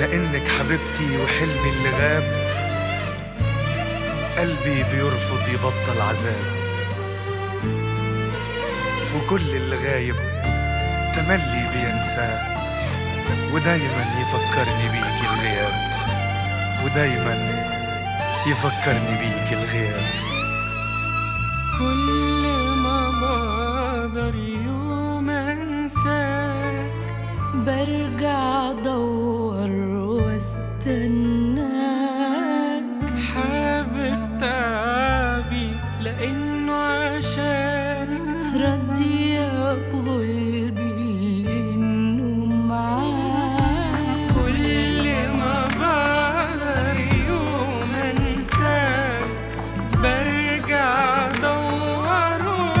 لأنك حبيبتي وحلمي اللي غاب قلبي بيرفض يبطل عذاب وكل اللي غايب تملي بينساه ودايما يفكرني بيك الغياب ودايما يفكرني بيك الغياب كل ما بقدر يوم انساك برجع ادور واستناك حابب تعبي لانه عشانك ردي بغلبي لانه معاك كل ما بقدر يوم انساك برجع ادور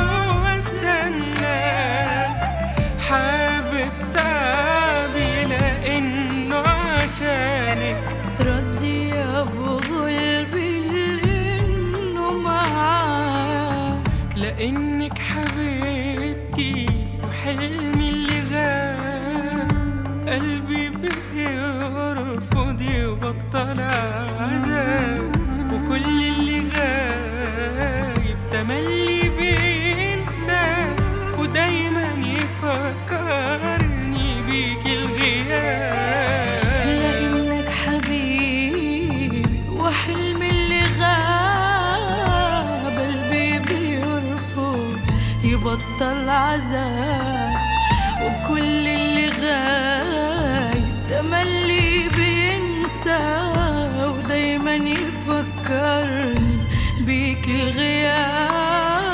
واستناك حابب تعبي لانه عشانك ردي بغلبي لانه معاك لانك حبيبتي وحلمي اللي غاب قلبي بيرفض يبطل عذاب وكل اللي غايب تملي بينسى ودايما يفكرني بيك الغياب لانك حبيبي وحلمي اللي غاب قلبي بيرفض يبطل عذاب وكل اللي غايب تملي بينسى ودايما يفكرني بيك الغياب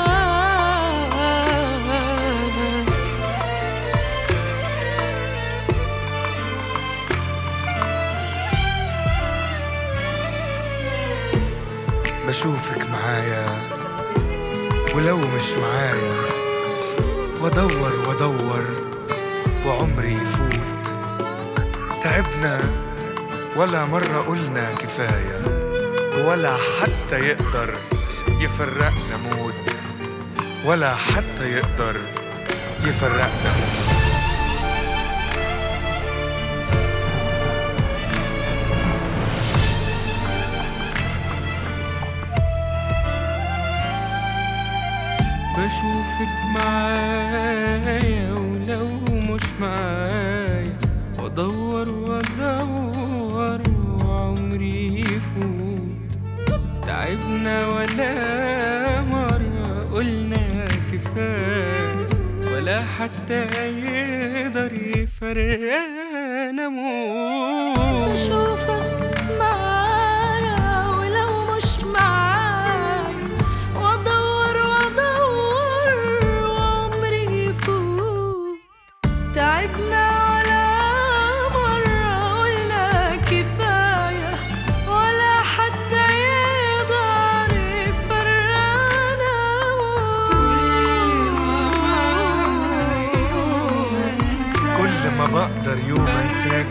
بشوفك معايا ولو مش معايا وادور وادور وعمري يفوت تعبنا ولا مرة قلنا كفاية ولا حتى يقدر يفرقنا موت ولا حتى يقدر يفرقنا موت بشوفك معايا ولو مش معايا وادور وادور وعمري يفوت تعبنا ولا مرة قلنا كفاية ولا حتى يقدر يفرقنا موت بشوفك معايا ولو مش معايا وادور وادور وعمري يفوت تعبنا ولا مرة قلنا كفاية ولا حتى يقدر يفرقنا كل ما بقدر يوم انساك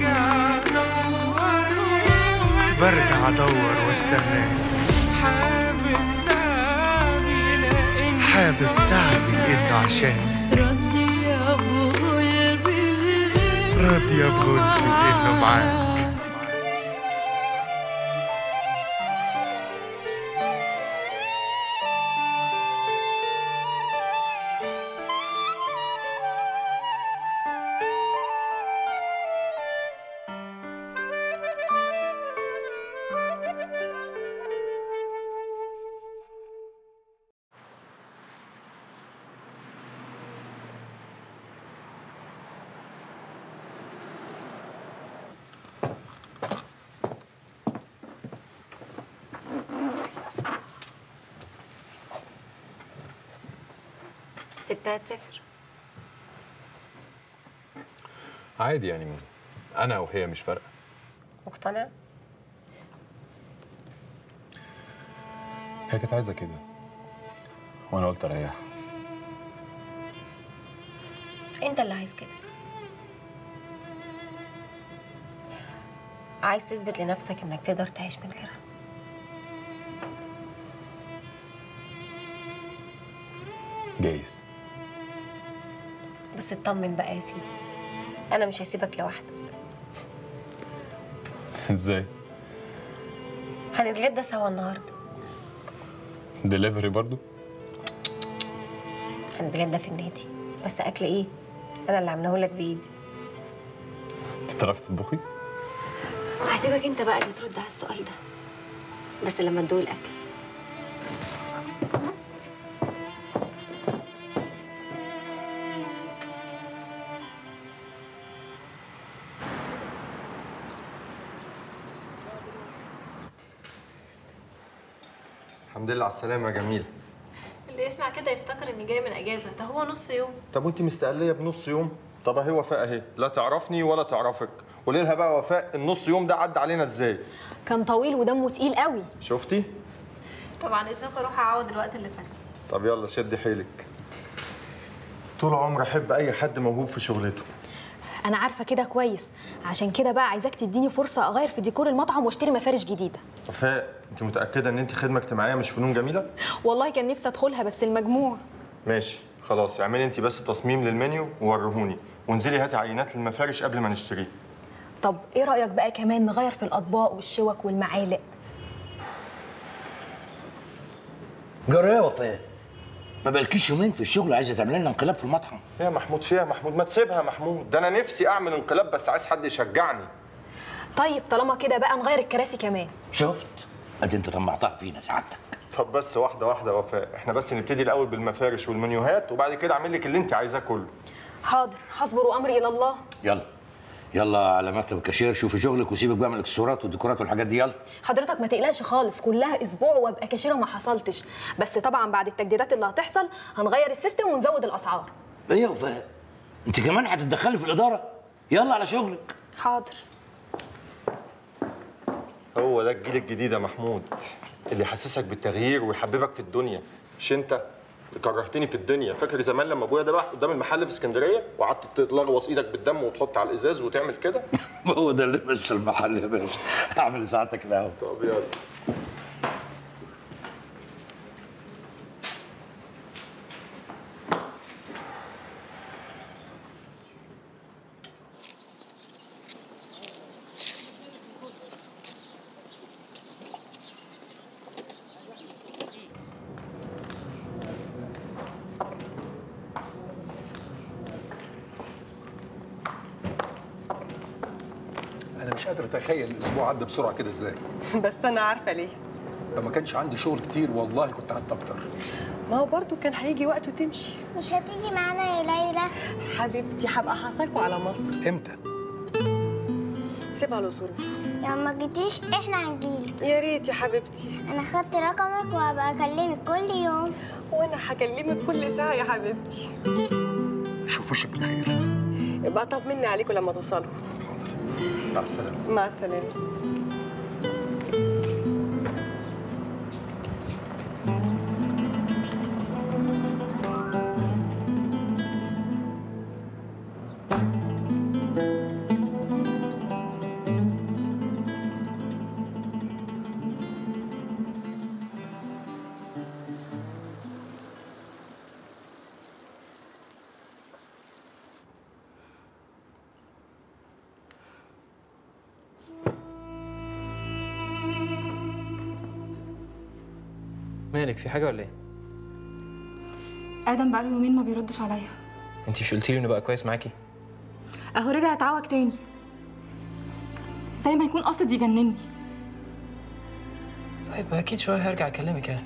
برجع ادور واستناك حابب تعبي لأن حابب تعبي انه عشان ردي يا ابو قلبي راضية بغلبي إنه معاك. سبتها تسافر عادي يعني انا وهي مش فارقه مقتنع هي كانت عايزه كده وانا قلت اريحها انت اللي عايز كده عايز تثبت لنفسك انك تقدر تعيش من غيرها جايز بس اطمن بقى يا سيدي انا مش هسيبك لوحدك ازاي هنتغدى سوا النهارده دليفري برضو هنتغدى في النادي بس اكل ايه انا اللي عاملاه لك بايدي انت بتعرفي تطبخي هسيبك انت بقى اللي ترد على السؤال ده بس لما تدوق الاكل الحمد لله على السلامة يا جميل اللي يسمع كده يفتكر اني جاي من اجازه ده هو نص يوم طب وانت مستقلية بنص يوم طب اهي وفاء اهي لا تعرفني ولا تعرفك قولي لها بقى وفاء النص يوم ده عدى علينا ازاي كان طويل ودمه تقيل قوي شفتي طبعا اذنك اروح اعوض الوقت اللي فات طب يلا شدي حيلك طول عمري احب اي حد موهوب في شغلته انا عارفه كده كويس عشان كده بقى عايزاك تديني فرصه اغير في ديكور المطعم واشتري مفارش جديده وفاء انت متأكدة ان انت خدمة اجتماعية مش فنون جميلة والله كان نفسي ادخلها بس المجموع ماشي خلاص اعملي انت بس تصميم للمنيو ووريهوني وانزلي هاتي عينات للمفارش قبل ما نشتريه طب ايه رايك بقى كمان نغير في الاطباق والشوك والمعالق جرى يا وفاء ما بقالكيش يومين في الشغل عايزه تعمل لنا انقلاب في المطعم يا محمود فيها محمود ما تسيبها يا محمود ده انا نفسي اعمل انقلاب بس عايز حد يشجعني طيب طالما كده بقى نغير الكراسي كمان شفت ادي انت طمعتها فينا سعادتك طب بس واحدة واحدة يا وفاء احنا بس نبتدي الأول بالمفارش والمنيوهات وبعد كده أعمل لك اللي أنت عايزاه كله حاضر هصبر وامري الى الله يلا يلا على مكتب الكاشير شوفي شغلك وسيبك بقى من الاكسسوارات والديكورات والحاجات دي يلا حضرتك ما تقلقش خالص كلها اسبوع وابقى كاشيره ما حصلتش بس طبعا بعد التجديدات اللي هتحصل هنغير السيستم ونزود الاسعار ايه يا وفاء انت كمان هتتدخلي في الاداره يلا على شغلك حاضر هو ده الجيل الجديد يا محمود اللي يحسسك بالتغيير ويحببك في الدنيا مش أنت اللي كرهتني في الدنيا فاكر زمان لما ابويا ذبح قدام المحل في اسكندريه وقعدت تلغوص ايدك بالدم وتحط على الازاز وتعمل كده هو ده اللي مشى المحل يا باشا اعمل ساعتك القهوه طب يلا انا مش قادر اتخيل الاسبوع عدى بسرعه كده ازاي بس انا عارفه ليه لو ما كانش عندي شغل كتير والله كنت قعدت اكتر ما هو برضو كان هيجي وقت وتمشي مش هتيجي معانا يا ليلى حبيبتي هبقى حصلكوا على مصر امتى سيبها للظروف لو ما جيتيش احنا هنجيلك يا ريت يا حبيبتي انا خدت رقمك وهبقى اكلمك كل يوم وانا هكلمك كل ساعه يا حبيبتي اشوف وشك بالخير يبقى طمني عليكم لما توصلوا مع السلامه مع السلامه مالك في حاجه ولا ايه ادم بقاله يومين ما بيردش عليا انت مش قلتي لي انه بقى كويس معاكي اهو رجع اتعوج تاني زي ما يكون قاصد يجنني طيب اكيد شويه هرجع اكلمك يعني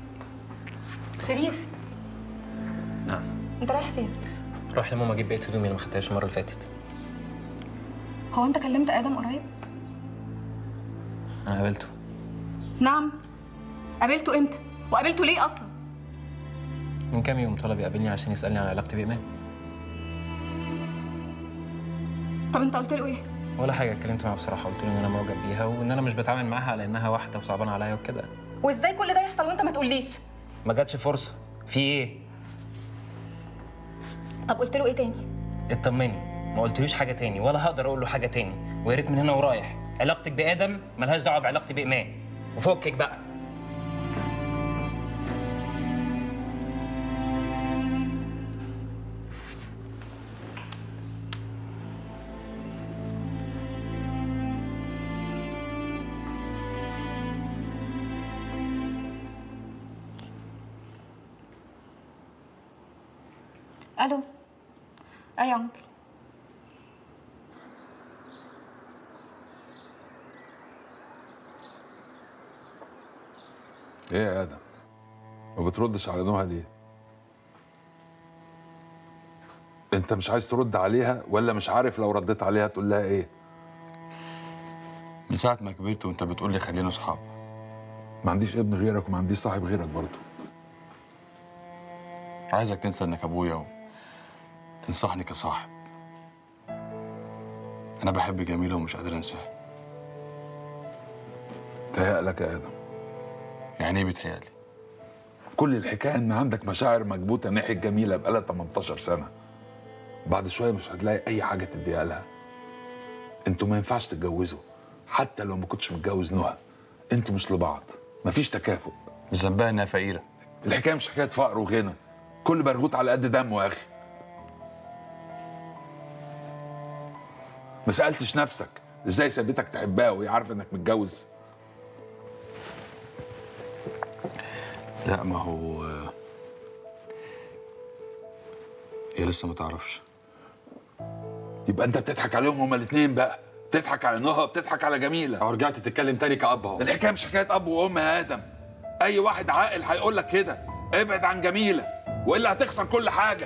شريف نعم انت رايح فين راح لماما اجيب بقيه هدومي اللي ما خدتهاش المره اللي فاتت هو انت كلمت ادم قريب انا قابلته نعم قابلته امتى وقابلته ليه اصلا من كام يوم طلب يقابلني عشان يسالني عن علاقتي بايمان طب انت قلت له ايه ولا حاجه اتكلمت معاه بصراحه قلت له ان انا معجب بيها وان انا مش بتعامل معاها على انها واحده وصعبانه عليا وكده وازاي كل ده يحصل وانت ما تقوليش ما جاتش فرصه في ايه طب قلت له ايه تاني اطمني ما قلتلوش حاجه تاني ولا هقدر اقول له حاجه تاني ويا ريت من هنا ورايح علاقتك بادم ملهاش دعوه بعلاقتي بايمان وفكك بقى الو اي يا انكل ايه يا ادم ما بتردش على نهى ليه انت مش عايز ترد عليها ولا مش عارف لو رديت عليها تقول لها ايه من ساعة ما كبرت وانت بتقول لي خلينا اصحاب ما عنديش ابن غيرك وما عنديش صاحب غيرك برضه عايزك تنسى انك ابويا وتنصحني كصاحب انا بحب جميلة ومش قادر انساها تهيألك يا ادم يعني ايه بيتهيألي كل الحكايه ان عندك مشاعر مكبوته ناحيه جميله بقالها 18 سنه بعد شويه مش هتلاقي اي حاجه تديها لها انتوا ما ينفعش تتجوزوا حتى لو ما كنتش متجوز نهى انتوا مش لبعض مفيش تكافؤ مش ذنبها انها فقيره الحكايه مش حكايه فقر وغنى كل برغوت على قد دمه يا اخي ما سالتش نفسك ازاي سابتك تحبها وهي عارفه انك متجوز لا ما هو هي لسه ما تعرفش يبقى انت بتضحك عليهم هما الاثنين بقى بتضحك على نهى بتضحك على جميله او رجعت تتكلم تاني كأب اهو الحكايه مش حكايه اب وام يا ادم اي واحد عاقل هيقول لك كده ابعد عن جميله والا هتخسر كل حاجه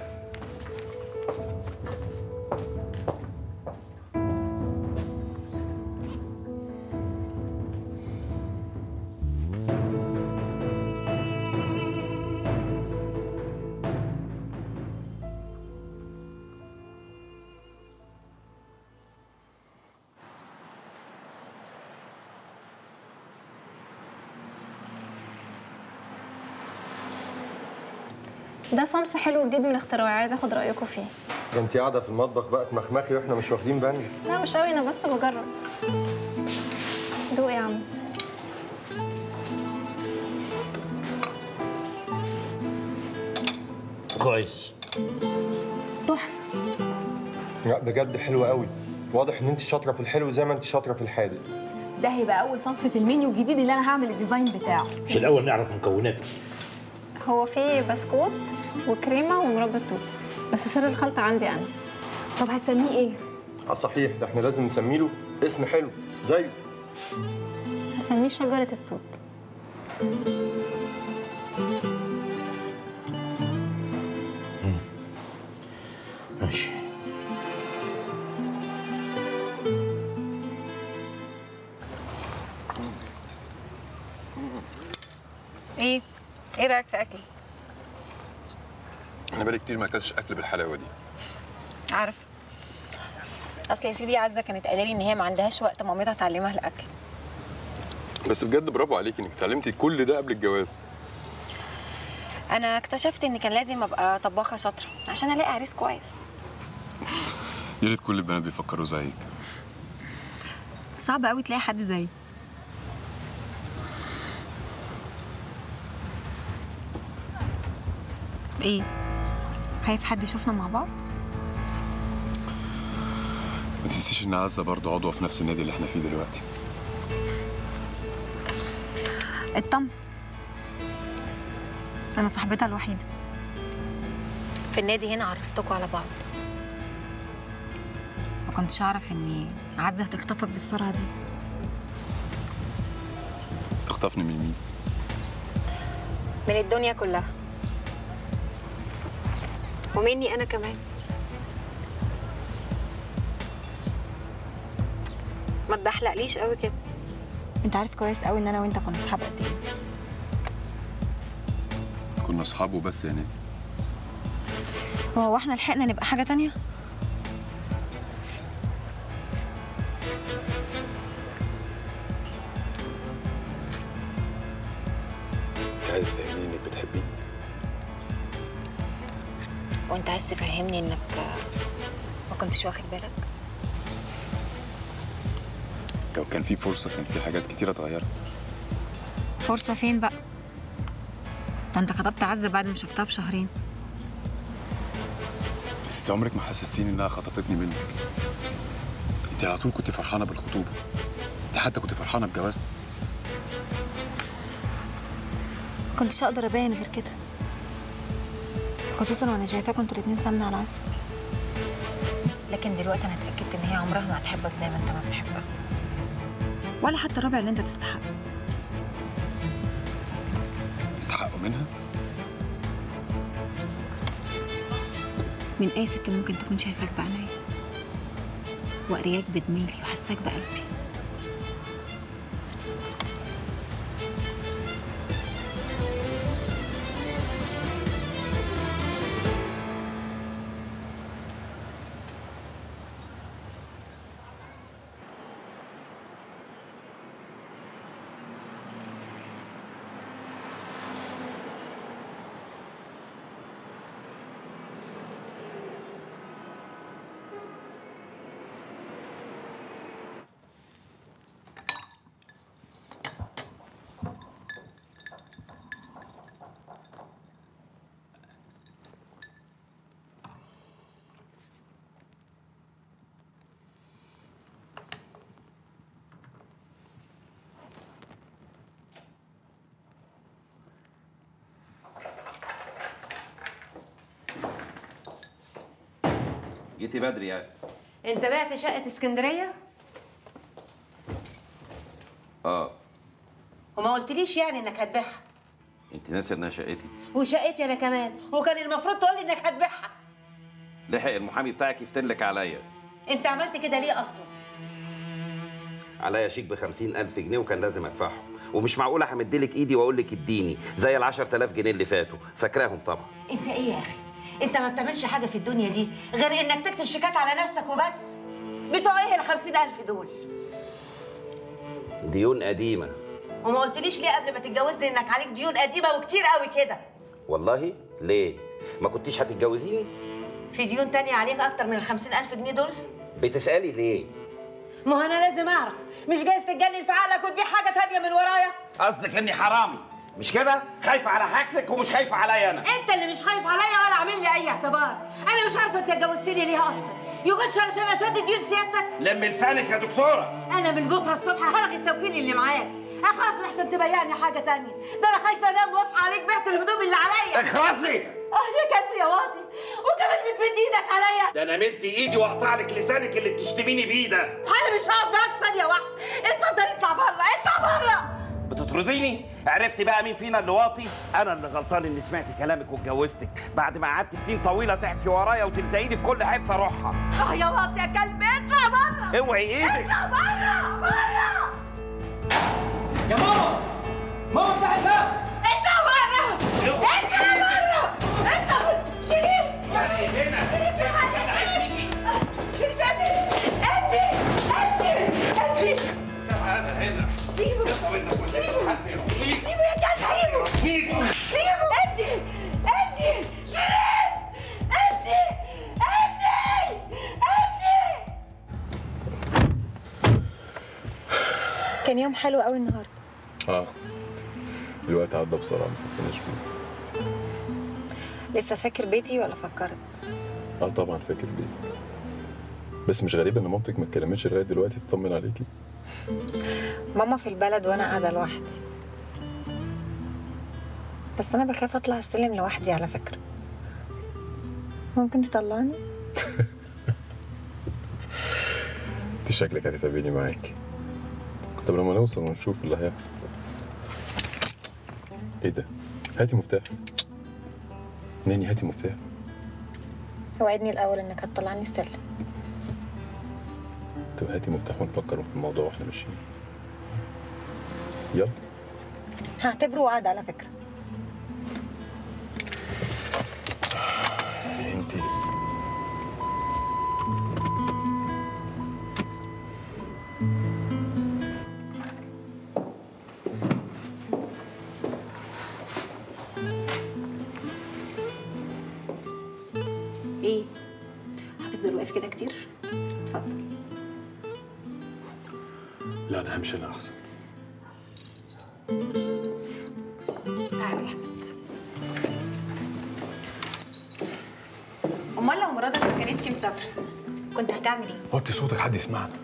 ده صنف حلو جديد من اختراعي عايزه اخد رايكم فيه ده انت قاعده في المطبخ بقى تمخمخي واحنا مش واخدين بالنا لا مش قوي انا بس بجرب دوق يا عم كويس تحفه لا بجد حلوه قوي واضح ان انت شاطره في الحلو زي ما انت شاطره في الحادق ده هيبقى اول صنف في المنيو الجديد اللي انا هعمل الديزاين بتاعه مش الاول نعرف مكوناته هو فيه بسكوت وكريمه ومربى توت بس سر الخلطه عندي انا طب هتسميه ايه اه صحيح ده احنا لازم نسمي له اسم حلو زيه هسميه شجره التوت ماشي ايه ايه رايك في اكلي انا بقالي كتير ما اكلتش اكل بالحلاوه دي عارف اصل يا سيدي عزه كانت قايله لي ان هي ما عندهاش وقت مامتها تعلمها الاكل بس بجد برافو عليكي انك اتعلمتي كل ده قبل الجواز انا اكتشفت ان كان لازم ابقى طباخه شاطره عشان الاقي عريس كويس يا ريت كل البنات بيفكروا زيك صعب قوي تلاقي حد زيي ايه خايف حد يشوفنا مع بعض ما تنسيش ان عزه برضه عضوه في نفس النادي اللي احنا فيه دلوقتي اطمن انا صاحبتها الوحيده في النادي هنا عرفتكوا على بعض ما كنتش اعرف اني عزه هتخطفك بالسرعه دي تخطفني من مين من الدنيا كلها ومني انا كمان ما تبحلقليش قوي كده انت عارف كويس قوي ان انا وانت كنا اصحاب قد ايه كنا اصحاب وبس يعني هو احنا لحقنا نبقى حاجه تانية انت عايز تفهميني انك بتحبيني وانت عايز تفهمني انك ما كنتش واخد بالك لو كان في فرصه كان في حاجات كتيره اتغيرت فرصه فين بقى ده انت خطبت عزه بعد ما شفتها بشهرين بس انت عمرك ما حسستيني انها خطفتني منك انت على طول كنت فرحانه بالخطوبه انت حتى كنت فرحانه بجوازنا ما كنتش اقدر ابين غير كده خصوصا وانا شايفاكم انتوا الاتنين سمنه على عسل لكن دلوقتي انا اتاكدت ان هي عمرها ما هتحبك زي ما انت ما بتحبها ولا حتى الربع اللي انت تستحقه استحقوا منها من اي ست ممكن تكون شايفاك بعينيا وقرياك بدميلي وحساك بقلبي جيتي بدري يعني انت بعت شقه اسكندريه اه وما قلتليش يعني انك هتبيعها انت ناسي انها شقتي وشقتي انا كمان وكان المفروض تقولي انك هتبيعها لحق المحامي بتاعك يفتن عليا انت عملت كده ليه اصلا عليا شيك ب ألف جنيه وكان لازم ادفعهم ومش معقول همدلك ايدي واقول لك اديني زي ال 10000 جنيه اللي فاتوا فاكراهم طبعا انت ايه يا اخي انت ما بتعملش حاجه في الدنيا دي غير انك تكتب شيكات على نفسك وبس بتوع ايه ال 50000 دول ديون قديمه وما قلتليش ليه قبل ما تتجوزني انك عليك ديون قديمه وكتير قوي كده والله ليه ما كنتيش هتتجوزيني في ديون تانية عليك اكتر من ال 50000 جنيه دول بتسالي ليه ما هو انا لازم اعرف مش جايز تتجنن في عقلك وتبيع حاجه تانية من ورايا قصدك اني حرامي مش كده خايفه على حاجتك ومش خايفه عليا انا انت اللي مش خايف عليا ولا عامل لي اي اعتبار انا مش عارفه انت اتجوزتني ليه اصلا يوجدش علشان اسدد ديون سيادتك لم لسانك يا دكتوره انا من بكره الصبح هلغي التوكيل اللي معاك اخاف لحسن تبيعني حاجه تانية ده انا خايفه انام واصحى عليك بعت الهدوم اللي عليا اخرسي اه يا قلبي يا واطي وكمان بتمد ايدك عليا ده انا مد ايدي واقطع لك لسانك اللي بتشتميني بيه ده انا مش هقعد معاك ثانيه واحده اتفضل اطلع بره اطلع بره بتطرديني عرفت بقى مين فينا اللي واطي انا اللي غلطان اني سمعت كلامك واتجوزتك بعد ما قعدت سنين طويله تحفي ورايا وتلزقيني في كل حته اروحها اه يا واطي يا كلب اطلع بره اوعي ايدك اطلع بره بره يا ماما ماما افتح الباب اطلع بره اطلع بره اطلع شريف يعني هنا شريف يا حبيبي شريف ادي ادي ادي ادي تعالى هنا سيبه سيبه سيبه يا كلب سيبه سيبه ادي ادي شريف ادي ادي ادي كان يوم حلو قوي النهارده اه الوقت عدى بسرعه ما حسيناش بيه لسه فاكر بيتي ولا فكرت اه طبعا فاكر بيه بس مش غريب ان مامتك ما اتكلمتش لغايه دلوقتي تطمن عليكي ماما في البلد وانا قاعده لوحدي بس انا بخاف اطلع السلم لوحدي على فكره ممكن تطلعني انت شكلك هتتعبيني معاكي طب لما نوصل ونشوف اللي هيحصل ايه ده هاتي مفتاح ناني هاتي مفتاح وعدني الاول انك هتطلعني السلم طب هاتي مفتاح ونفكر في الموضوع واحنا ماشيين يلا هعتبره وعد على فكره انت ايه هتفضل واقف كده كتير اتفضل لا انا همشي انا احسن تعالى يا احمد امال لو مراتك ما كانتش مسافره كنت هتعمل ايه وطي صوتك حد يسمعنا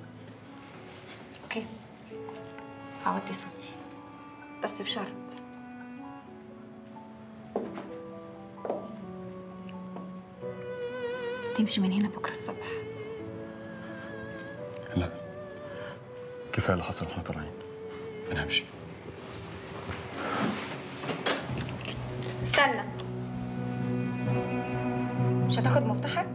اوكي هوطي صوتي بس بشرط هتمشي من هنا بكره الصبح لا كفايه اللي حصل واحنا طالعين انا همشي استنى مش هتاخد مفتاحك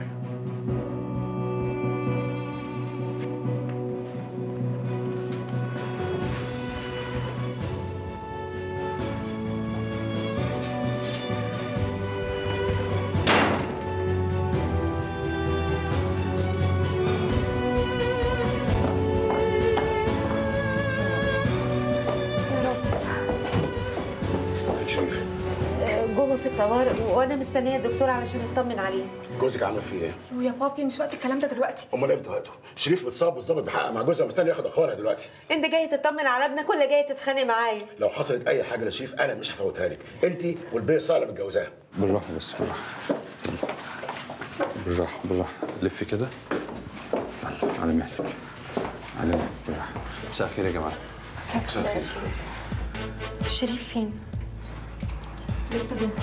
شريف جوه في الطوارئ وانا مستنيه الدكتور علشان اطمن عليه جوزك عمل فيه ايه؟ يا بابي مش وقت الكلام ده دلوقتي امال امتى وقته؟ شريف متصاب بالظبط بحقق مع جوزها مستني ياخد اخبارها دلوقتي انت جاي تطمن على ابنك ولا جاي تتخانق معايا لو حصلت اي حاجه لشريف انا مش هفوتها لك انت والبيه صالح متجوزاها بالراحه بس بالراحه بالراحه بالراحه لفي كده يلا على مهلك على مهلك بالراحه مساء الخير يا جماعه مساء الخير شريف فين؟ لسه جوه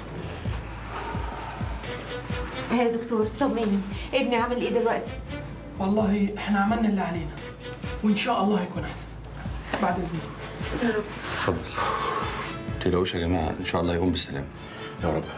يا دكتور طمني ابني عامل ايه دلوقتي والله احنا عملنا اللي علينا وان شاء الله هيكون احسن بعد اذنكم يا رب اتفضل ما تقلقوش يا جماعه ان شاء الله يقوم بالسلامه يا رب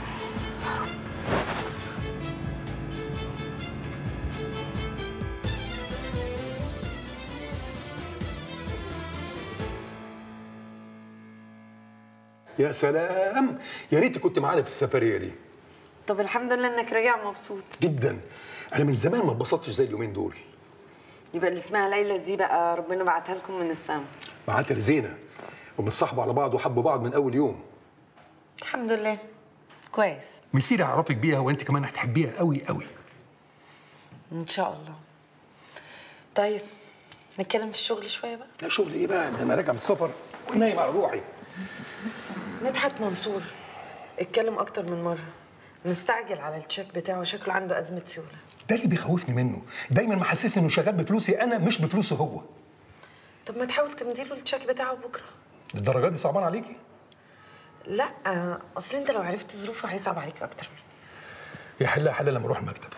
يا سلام يا ريت كنت معانا في السفريه دي طب الحمد لله انك راجع مبسوط جدا انا من زمان ما اتبسطتش زي اليومين دول يبقى اللي اسمها ليلى دي بقى ربنا بعتها لكم من السما بعتها لزينه ومتصاحبوا على بعض وحبوا بعض من اول يوم الحمد لله كويس مسيري اعرفك بيها وانت كمان هتحبيها قوي قوي ان شاء الله طيب نتكلم في الشغل شويه بقى لا شغل ايه بقى ده انا راجع من السفر ونايم على روحي مدحت منصور اتكلم اكتر من مره مستعجل على التشيك بتاعه شكله عنده ازمه سيوله ده اللي بيخوفني منه دايما محسسني انه شغال بفلوسي انا مش بفلوسه هو طب ما تحاول تمديله التشيك بتاعه بكره للدرجه دي صعبان عليكي لا اصل انت لو عرفت ظروفه هيصعب عليك اكتر يا حلها حل لما اروح المكتب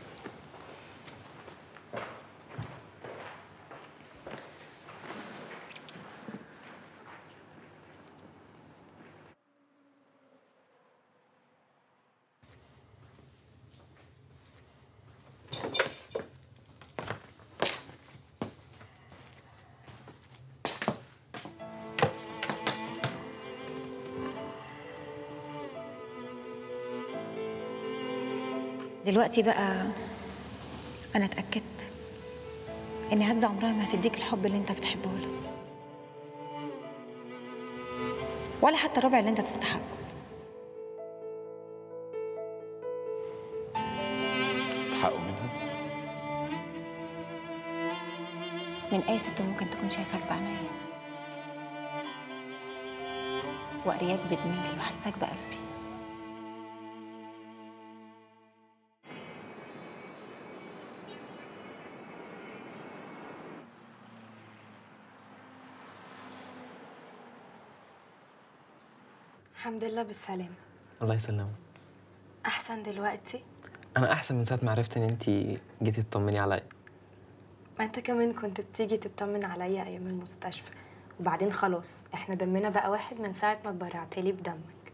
دلوقتي بقى انا اتاكدت ان هزه عمرها ما هتديك الحب اللي انت بتحبه له ولا حتى ربع اللي انت تستحقه تستحقوا منها من اي ست ممكن تكون شايفاك بعناية وقرياك بدماغي وحساك بقلبي الحمد لله بالسلامة الله يسلمك أحسن دلوقتي انا احسن من ساعه ما عرفت ان انت جيتي تطمني عليا ما أنت كمان كنت بتيجي تطمن عليا أيام المستشفى وبعدين خلاص احنا دمنا بقى واحد من ساعة ما اتبرعتلي بدمك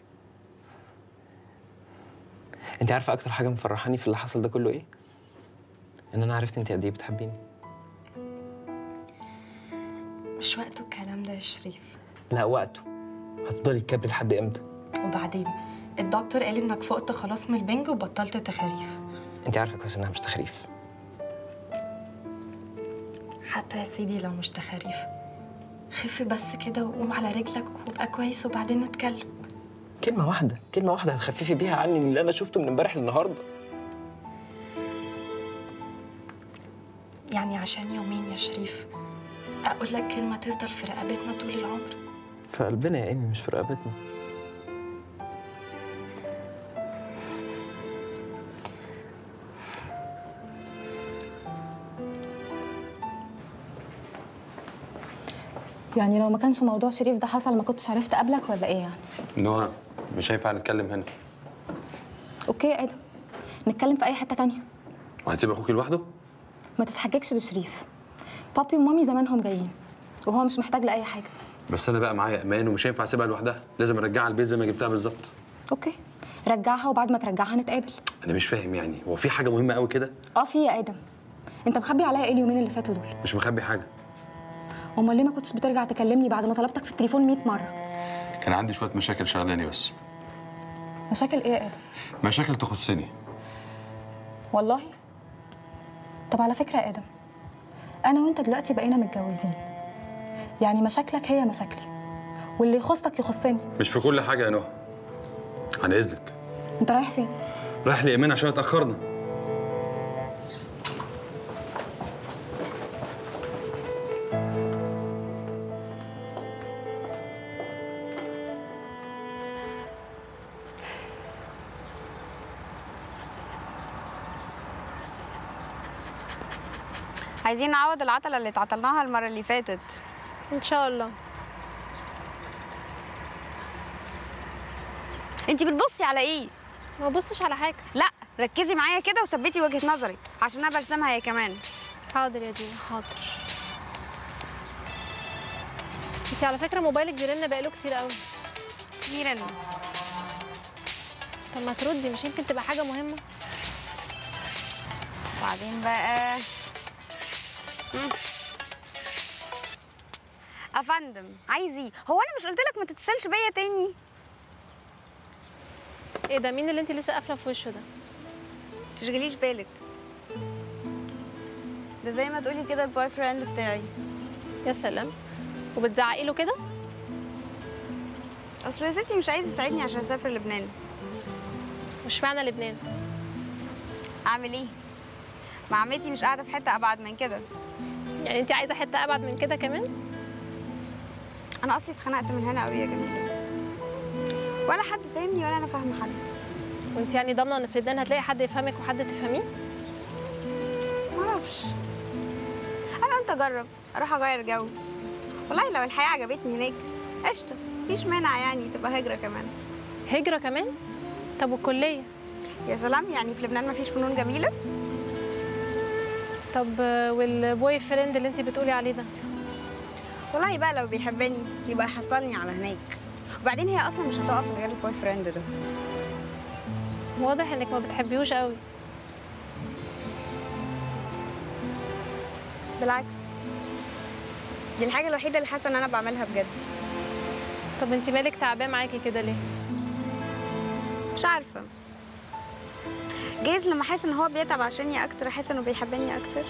انت عارفه اكتر حاجه مفرحاني في اللي حصل ده كله ايه ان انا عرفت انت قد ايه بتحبيني مش وقته الكلام ده يا شريف لا وقته هتفضلي تكبري لحد امتى وبعدين الدكتور قال إنك فقت خلاص من البنج وبطلت تخاريف انت عارفه كويس انها مش تخريف حتى يا سيدي لو مش تخاريف خف بس كده وقوم على رجلك وابقى كويس وبعدين نتكلم كلمه واحده كلمه واحده هتخففي بيها عني من اللي انا شفته من امبارح للنهارده يعني عشان يومين يا شريف أقول لك كلمة تفضل في رقبتنا طول العمر في قلبنا يا ايمي مش في رقبتنا يعني لو ما كانش موضوع شريف ده حصل ما كنتش عرفت قبلك ولا ايه يعني نهى مش هينفع نتكلم هنا اوكي يا ادم نتكلم في اي حته تانية وهتسيب اخوك لوحده ما تتحججش بشريف بابي ومامي زمانهم جايين وهو مش محتاج لاي حاجه بس انا بقى معايا امان ومش هينفع اسيبها لوحدها لازم ارجعها البيت زي ما جبتها بالظبط اوكي رجعها وبعد ما ترجعها نتقابل انا مش فاهم يعني هو في حاجه مهمه قوي كده اه في يا ادم انت مخبي عليا ايه اليومين اللي فاتوا دول مش مخبي حاجه امال ليه ما كنتش بترجع تكلمني بعد ما طلبتك في التليفون 100 مره كان عندي شويه مشاكل شغلاني بس مشاكل ايه يا ادم مشاكل تخصني والله طب على فكره يا ادم انا وانت دلوقتي بقينا متجوزين يعني مشاكلك هي مشاكلي واللي يخصك يخصني مش في كل حاجه يا نهى عن اذنك انت رايح فين رايح لايمان عشان اتاخرنا عايزين نعوض العطلة اللي اتعطلناها المرة اللي فاتت ان شاء الله انت بتبصي على ايه ما ببصش على حاجة لا ركزي معايا كده وثبتي وجهة نظري عشان انا برسمها هي كمان حاضر يا دينا حاضر انت على فكرة موبايلك بيرن بقاله كتير قوي بيرن طب ما تردي مش يمكن تبقى حاجة مهمة وبعدين بقى مم. افندم عايز ايه هو انا مش قلت لك ما تتصلش بيا تاني ايه ده مين اللي انت لسه قافلة في وشه ده تشغليش بالك ده زي ما تقولي كده البوي فريند بتاعي يا سلام وبتزعقي له كده اصل يا ستي مش عايز يساعدني عشان اسافر لبنان مش معنى لبنان اعمل ايه ما عمتي مش قاعده في حته ابعد من كده يعني انت عايزه حته ابعد من كده كمان انا اصلي اتخنقت من هنا قوي يا جميله ولا حد فاهمني ولا انا فاهمه حد وانت يعني ضامنه ان في لبنان هتلاقي حد يفهمك وحد تفهميه معرفش انا قلت اجرب اروح اغير جو والله لو الحياه عجبتني هناك قشطه مفيش مانع يعني تبقى هجره كمان هجره كمان طب والكليه يا سلام يعني في لبنان مفيش فنون جميله طب والبوي فريند اللي انت بتقولي عليه ده والله بقى لو بيحبني يبقى يحصلني على هناك وبعدين هي اصلا مش هتقف من غير البوي فريند ده واضح انك ما بتحبيهوش قوي بالعكس دي الحاجه الوحيده اللي حاسه ان انا بعملها بجد طب انت مالك تعبان معاكي كده ليه مش عارفه جايز لما احس ان هو بيتعب عشاني اكتر احس انه بيحبني اكتر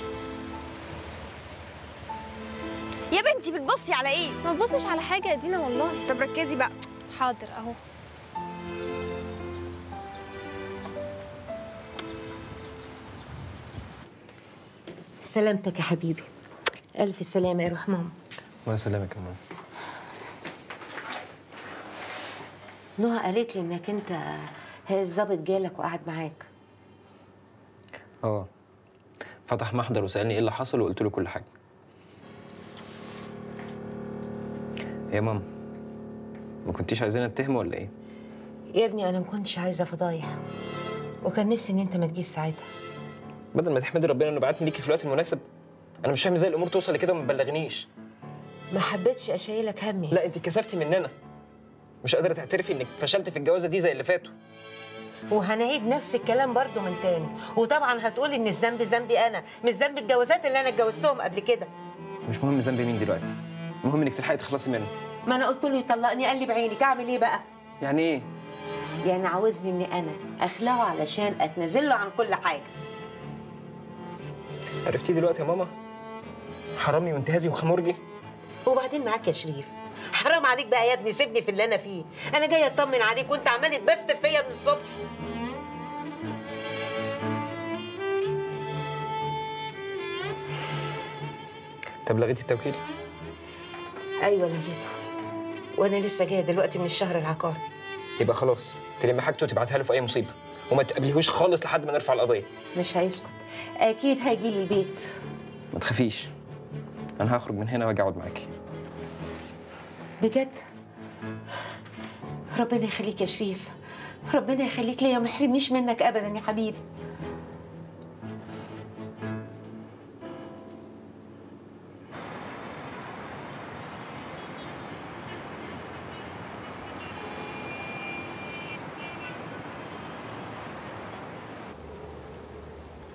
يا بنتي بتبصي على ايه ما ببصش على حاجه يا دينا والله طب ركزي بقى حاضر اهو سلامتك يا حبيبي ألف سلامة يا روح ماما الله يسلمك يا ماما نهى قالت لي إنك أنت الظابط جالك وقعد معاك اه فتح محضر وسألني ايه اللي حصل وقلت له كل حاجة يا ماما ما كنتيش عايزين اتهمه ولا ايه؟ يا ابني أنا ما كنتش عايزة فضايح وكان نفسي إن أنت ما تجيش ساعتها بدل ما تحمدي ربنا انه بعتني ليكي في الوقت المناسب انا مش فاهم ازاي الامور توصل لكده وما تبلغنيش ما حبيتش أشيلك همي لا انت كسفتي مننا مش قادره تعترفي انك فشلت في الجوازه دي زي اللي فاتوا وهنعيد نفس الكلام برضو من تاني وطبعا هتقول ان الذنب ذنبي انا مش ذنب الجوازات اللي انا اتجوزتهم قبل كده مش مهم ذنبي مين دلوقتي المهم انك تلحقي تخلصي منه ما انا قلت له يطلقني قال لي بعينك اعمل ايه بقى يعني ايه يعني عاوزني اني انا اخلعه علشان اتنازل له عن كل حاجه عرفتيه دلوقتي يا ماما حرامي وانتهازي وخمرجي وبعدين معاك يا شريف حرام عليك بقى يا ابني سيبني في اللي انا فيه انا جايه اطمن عليك وانت عمال تبستف فيا من الصبح طب لغيتي التوكيل ايوه لقيته وانا لسه جايه دلوقتي من الشهر العقاري يبقى خلاص تلمي حاجته وتبعتها له في اي مصيبه وما تقابليهوش خالص لحد ما نرفع القضيه مش هيسكت اكيد هيجي لي البيت ما تخافيش انا هخرج من هنا واجي اقعد معاكي بجد ربنا يخليك يا شريف ربنا يخليك ليا ما يحرمنيش منك ابدا يا حبيبي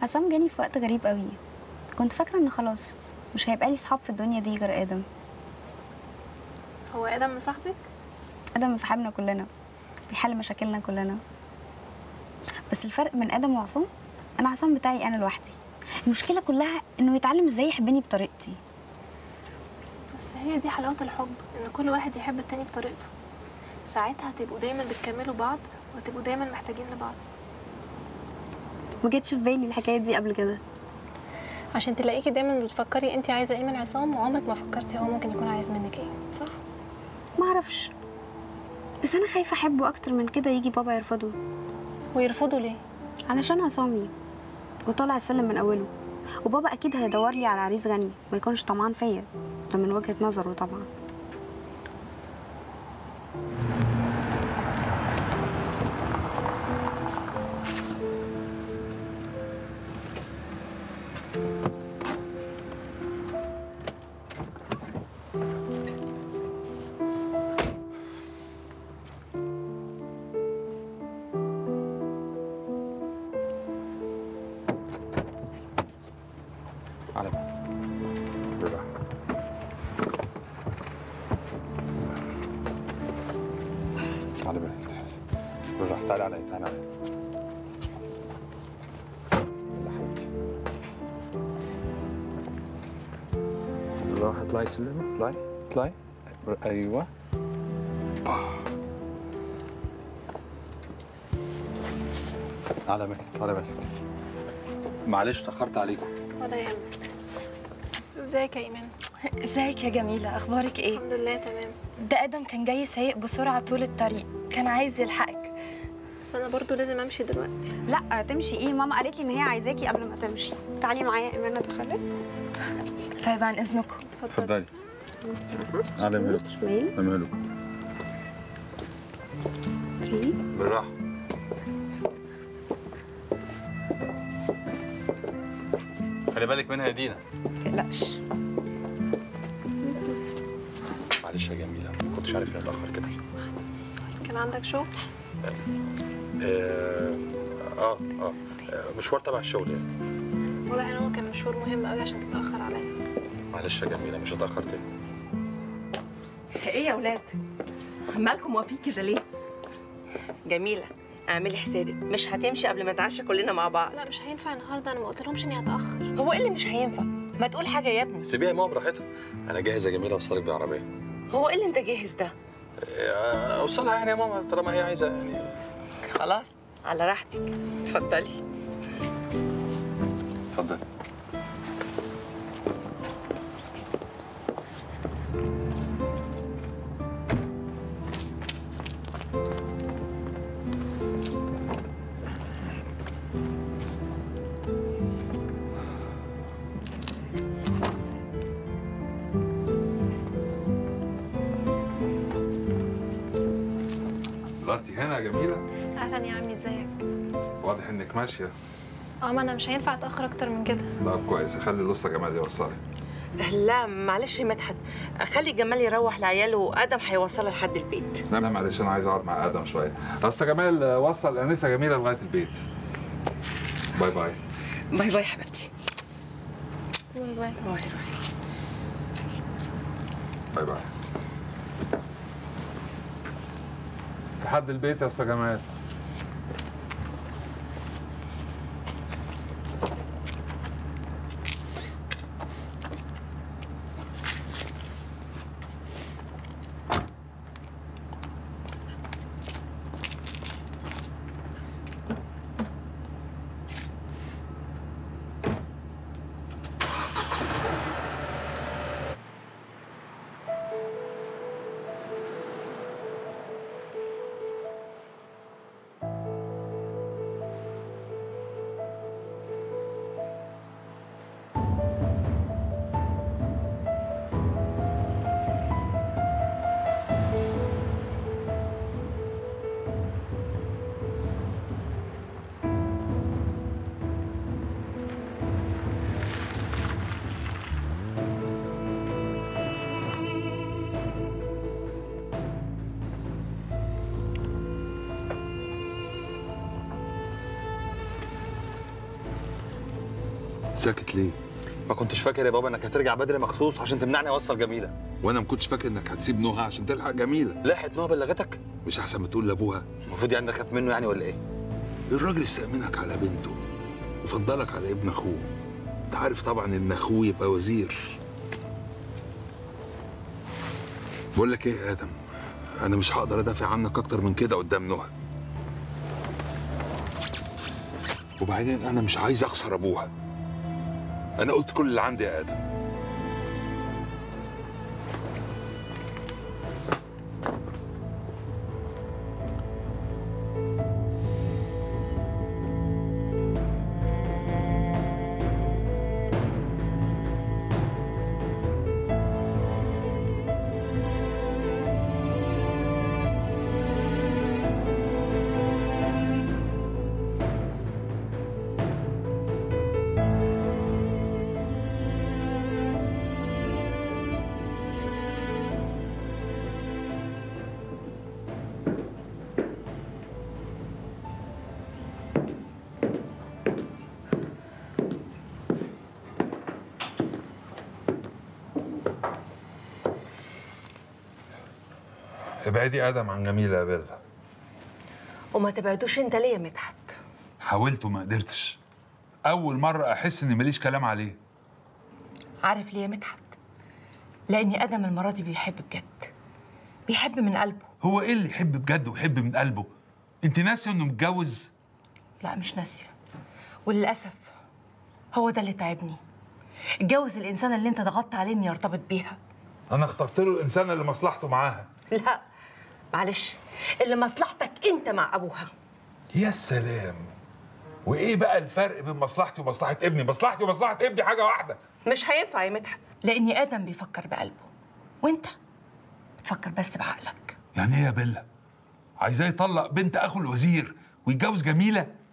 عصام جاني في وقت غريب قوي كنت فاكره ان خلاص مش هيبقى لي صحاب في الدنيا دي غير ادم هو ادم مصاحبك ادم مصاحبنا كلنا بيحل مشاكلنا كلنا بس الفرق بين ادم وعصام انا عصام بتاعي انا لوحدي المشكله كلها انه يتعلم ازاي يحبني بطريقتي بس هي دي حلاوه الحب ان كل واحد يحب التاني بطريقته ساعتها هتبقوا دايما بتكملوا بعض وهتبقوا دايما محتاجين لبعض ما جاتش في بالي الحكايه دي قبل كده عشان تلاقيكي دايما بتفكري انت عايزه ايه من عصام وعمرك ما فكرتي هو ممكن يكون عايز منك ايه صح ما اعرفش بس انا خايفه احبه اكتر من كده يجي بابا يرفضه ويرفضه ليه علشان عصامي وطالع السلم من اوله وبابا اكيد هيدور لي على عريس غني ما يكونش طمعان فيا ده من وجهه نظره طبعا على بالك بالراحة على بالك بالراحة تعالي عليا تعالي عليا يلا حبيبتي بالراحة اطلعي سلمة اطلعي اطلعي ايوه على بالك على بالك معلش تأخرت عليكم ولا يهمك ازيك يا ايمان ازيك يا جميلة اخبارك ايه؟ الحمد لله تمام ده ادم كان جاي سايق بسرعة طول الطريق كان عايز يلحقك بس انا برضو لازم امشي دلوقتي لا تمشي ايه ماما قالت لي ان هي عايزاكي قبل ما تمشي تعالي معايا يا ايمان ادخلك طيب عن اذنكم اتفضلي على مهلك شمال على مهلك بالراحة خلي بالك منها يا دينا تقلقش معلش يا جميلة ما كنتش عارف اني اتأخر كده كان عندك شغل اه اه, آه. مشوار تبع الشغل يعني واضح ان هو كان مشوار مهم قوي عشان تتاخر عليا معلش يا جميلة مش هتأخر تاني ايه يا ولاد مالكم واقفين كده ليه جميله اعملي حسابك مش هتمشي قبل ما نتعشى كلنا مع بعض لا مش هينفع النهارده انا ما قلتلهمش اني هتاخر هو ايه اللي مش هينفع ما تقول حاجه يا ابني سيبيها يا ماما براحتها انا جاهز يا جميلة اوصلك بالعربية هو ايه اللي انت جاهز ده آه، اوصلها يعني يا ماما طالما هي عايزة يعني خلاص على راحتك اتفضلي اتفضل لا انت هنا يا جميله اهلا يا عمي ازيك واضح انك ماشيه اه ما انا مش هينفع اتاخر اكتر من كده لا كويس خلي الاسطى جمال يوصلك لا معلش يا مدحت خلي جمال يروح لعياله وادم هيوصلها لحد البيت لا لا معلش انا عايز اقعد مع ادم شويه اسطى جمال آه، وصل الانسه جميله لغايه البيت باي باي باي باي حبيبتي باي باي باي باي باي لحد البيت يا اسطى جمال ساكت ليه؟ ما كنتش فاكر يا بابا انك هترجع بدري مخصوص عشان تمنعني اوصل جميله وانا ما كنتش فاكر انك هتسيب نوها عشان تلحق جميله لحقت نوها بلغتك مش احسن ما تقول لابوها المفروض يعني اخاف منه يعني ولا ايه الراجل استأمنك على بنته وفضلك على ابن اخوه انت عارف طبعا ان اخوه يبقى وزير بقول لك ايه يا ادم انا مش هقدر ادافع عنك اكتر من كده قدام نهى وبعدين انا مش عايز اخسر ابوها انا قلت كل اللي عندي يا ادم ابعدي ادم عن جميله يا بيلا وما تبعدوش انت ليه يا مدحت حاولت وما قدرتش اول مره احس اني ماليش كلام عليه عارف ليه يا مدحت لاني ادم المره دي بيحب بجد بيحب من قلبه هو ايه اللي يحب بجد ويحب من قلبه انت ناسيه انه متجوز لا مش ناسيه وللاسف هو ده اللي تعبني اتجوز الانسانه اللي انت ضغطت عليه انه يرتبط بيها انا اخترت له الانسان اللي مصلحته معاها لا معلش اللي مصلحتك انت مع ابوها يا سلام وايه بقى الفرق بين مصلحتي ومصلحه ابني مصلحتي ومصلحه ابني حاجه واحده مش هينفع يا مدحت لاني ادم بيفكر بقلبه وانت بتفكر بس بعقلك يعني ايه يا بيلا عايزاه يطلق بنت اخو الوزير ويتجوز جميله